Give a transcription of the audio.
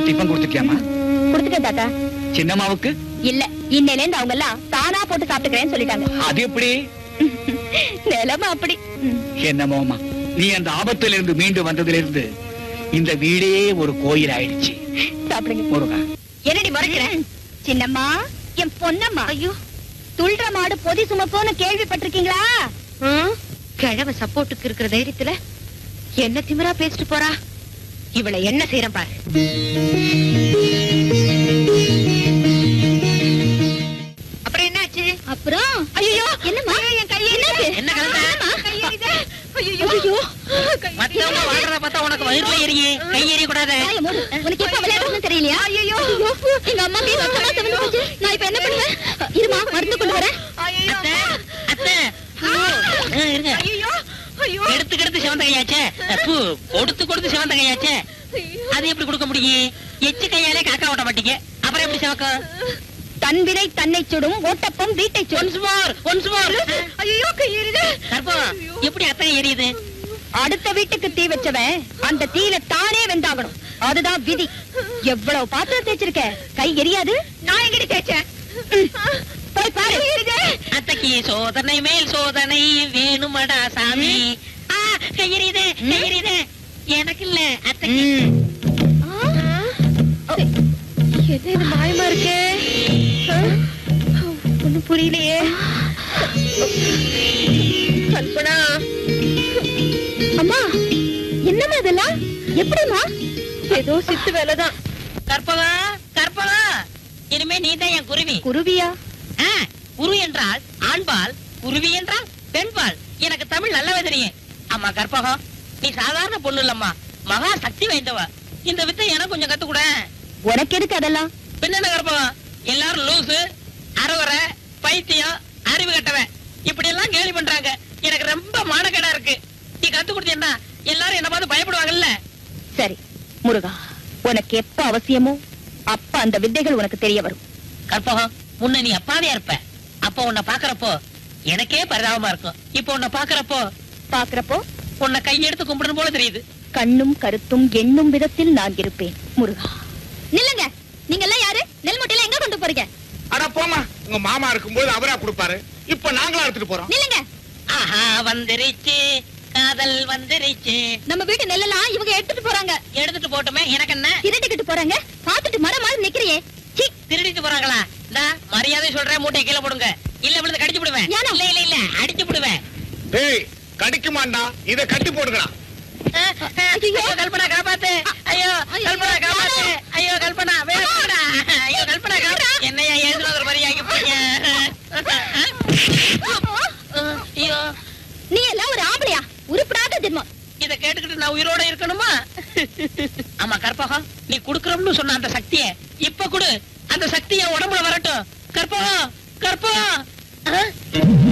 எல்லாருக்கும் டிஃபன் கொடுத்துட்டியாமா கொடுத்துட்டேன் தாத்தா சின்னம்மாவுக்கு இல்ல இன்னையில இருந்து அவங்க எல்லாம் தானா போட்டு சாப்பிட்டுக்கிறேன்னு சொல்லிட்டாங்க அது எப்படி நிலைமை அப்படி ம். என்னமோமா நீ அந்த ஆபத்துல இருந்து மீண்டு வந்ததிலிருந்து இந்த வீடே ஒரு கோயில் ஆயிடுச்சு சாப்பிடுங்க முருகா என்னடி மறைக்கிறேன் சின்னம்மா என் பொன்னம்மா ஐயோ துள்ற மாடு பொதி சுமப்போன்னு கேள்விப்பட்டிருக்கீங்களா கிழவ சப்போர்ட்டுக்கு இருக்கிற தைரியத்துல என்ன திமிரா பேசிட்டு போறா இவளை என்ன செய்யறேன் பாரு அப்புறம் என்னாச்சு அப்புறம் ஐயோ என்னம்மா என் கையை என்ன கலந்த? ஐயோ மத்தவங்க வாழ்றத பார்த்தா உனக்கு வயிறுல எரியே கை எரிய கூடாது வாயை மூடு. உனக்கு எப்ப விளையாடுறதுன்னு தெரியலையா ஐயோ எங்க அம்மா கை ரத்தமா சிவந்து போச்சு நான் இப்ப என்ன பண்ணுவேன் இருமா மருந்து கொண்டு வரேன் அத்தை அத்தை பூ. ஆ, இருங்க எடுத்து கெடுத்து சிவந்த கையாச்சே பூ கொடுத்து கொடுத்து சிவந்த கையாச்சே அது எப்படி கொடுக்க முடியும் எச்சு கையாலே காக்கா ஓட்ட மாட்டீங்க அப்புறம் எப்படி சிவக்கும் தன் வினை தன்னை சுடும் ஓட்டப்பம் வீட்டை சுடும் ஒன்ஸ் மோர் ஒன்ஸ் மோர் ஐயோ கையிருது கற்பம் எப்படி அத்தை எரியுது அடுத்த வீட்டுக்கு தீ வச்சவன் அந்த தீயில தானே வெந்தாகணும் அதுதான் விதி எவ்வளவு பாத்திரம் தேய்ச்சிருக்க கை எரியாது நான் எங்கடி தேய்ச்சேன் போய் பாரு அத்தைக்கு சோதனை மேல் சோதனை வேணுமடா சாமி ஆ, கை எரியுது கை எரியுது எனக்கு இல்ல அத்தைக்கு எது இது மாயமா இருக்கே ஒண்ணும் புரியலையே கல்பனா அம்மா என்னம்மா இதெல்லாம் எப்படிம்மா ஏதோ சித்து வேலைதான் கற்பகம் கற்பகம் இனிமே நீதான் என் குருவி குருவியா ஆ, குரு என்றால் ஆண்பால் குருவி என்றால் பெண்பால் எனக்கு தமிழ் நல்லாவே தெரியும் அம்மா கற்பகம் நீ சாதாரண பொண்ணு இல்லம்மா மகா சக்தி வாய்ந்தவ இந்த வித்தை எனக்கு கொஞ்சம் கத்துக்கூட உனக்கு எதுக்கு அதெல்லாம் பின்ன கற்பகம் எல்லாரும் லூசு அறவரை பைத்தியம் அறிவு கட்டவன் இப்படி எல்லாம் கேலி பண்றாங்க எனக்கு ரொம்ப மானக்கேடா இருக்கு நீ கத்து கொடுத்தீங்கன்னா எல்லாரும் என்ன பார்த்து பயப்படுவாங்கல்ல சரி முருகா உனக்கு எப்ப அவசியமோ அப்ப அந்த வித்தைகள் உனக்கு தெரிய வரும் கற்பகம் முன்ன நீ அப்பாவியா இருப்ப அப்ப உன்னை பாக்குறப்போ எனக்கே பரிதாபமா இருக்கும் இப்போ உன்னை பாக்குறப்போ பாக்குறப்போ உன்னை கையெடுத்து கும்பிடணும் போல தெரியுது கண்ணும் கருத்தும் எண்ணும் விதத்தில் நான் இருப்பேன் முருகா நில்லுங்க நீங்க எல்லாம் யாரு நெல் மூட்டையில எங்க கொண்டு போறீங்க அட போமா உங்க மாமா இருக்கும்போது அவரா கொடுப்பாரு இப்ப நாங்களா எடுத்துட்டு போறோம் நில்லுங்க ஆஹா வந்துருச்சு காதல் வந்துருச்சு நம்ம வீட்டு நெல்லெல்லாம் இவங்க எடுத்துட்டு போறாங்க எடுத்துட்டு போட்டுமே எனக்கு என்ன திருடிக்கிட்டு போறாங்க பாத்துட்டு மர மாதிரி நிக்கிறியே சீ திருடிட்டு போறாங்களா இந்தா மரியாதை சொல்றேன் மூட்டை கீழே போடுங்க இல்ல விழுந்து கடிச்சு விடுவேன் ஏனா? இல்ல இல்ல இல்ல அடிச்சு விடுவேன் டேய் கடிக்குமாண்டா இத கட்டி போடுங்கடா அஹ், அஹ், ஐயோ கல்பனா காப்பாத்து ஐயோ ஐயோ, கல்பனா காப்பாத்து நானும். ஐயோ கல்பனா வேணும்டா ஐயோ கல்பனா காப்பாத்து என்னையா ஏசுனது மாதிரி ஆகி போறீங்க அஹ், ஐயோ நீ எல்லாம் ஒரு ஆம்பளையா உருப்படாத ஜென்மம் இத கேட்டுக்கிட்டு நான் உயிரோட இருக்கணுமா ஆமா கற்பகம் நீ குடுக்கறோம்னு சொன்ன அந்த சக்திய இப்ப குடு அந்த சக்தி என் உடம்புல வரட்டும் கற்பகம் கற்பகம் அஹ்,